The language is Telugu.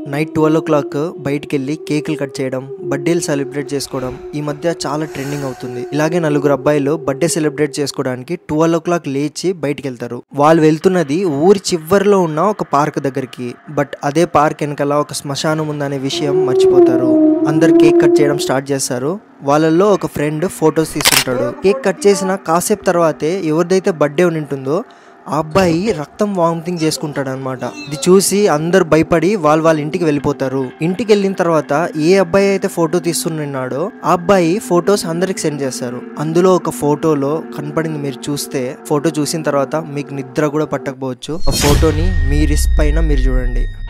నైట్ ట్వెల్వ్ ఓ క్లాక్ బయటికి వెళ్ళి కేకులు కట్ చేయడం బర్త్డేలు సెలబ్రేట్ చేసుకోవడం ఈ మధ్య చాలా ట్రెండింగ్ అవుతుంది ఇలాగే నలుగురు అబ్బాయిలు బర్త్డే సెలబ్రేట్ చేసుకోవడానికి ట్వెల్వ్ ఓ క్లాక్ లేచి బయటికి వెళ్తారు వాళ్ళు వెళ్తున్నది ఊరి చివరిలో ఉన్న ఒక పార్క్ దగ్గరికి బట్ అదే పార్క్ వెనకాల ఒక శ్మశానం ఉందనే విషయం మర్చిపోతారు అందరు కేక్ కట్ చేయడం స్టార్ట్ చేస్తారు వాళ్ళల్లో ఒక ఫ్రెండ్ ఫొటోస్ తీసుకుంటాడు కేక్ కట్ చేసిన కాసేపు తర్వాతే ఎవరిదైతే బర్త్డే ఉంటుందో ఆ అబ్బాయి రక్తం వామిటింగ్ చేసుకుంటాడు అనమాట ఇది చూసి అందరు భయపడి వాళ్ళు వాళ్ళ ఇంటికి వెళ్ళిపోతారు ఇంటికి వెళ్ళిన తర్వాత ఏ అబ్బాయి అయితే ఫోటో తీస్తున్నాడో ఆ అబ్బాయి ఫొటోస్ అందరికి సెండ్ చేస్తారు అందులో ఒక ఫోటోలో కనపడింది మీరు చూస్తే ఫోటో చూసిన తర్వాత మీకు నిద్ర కూడా పట్టకపోవచ్చు ఆ ఫోటోని మీ రిస్క్ పైన మీరు చూడండి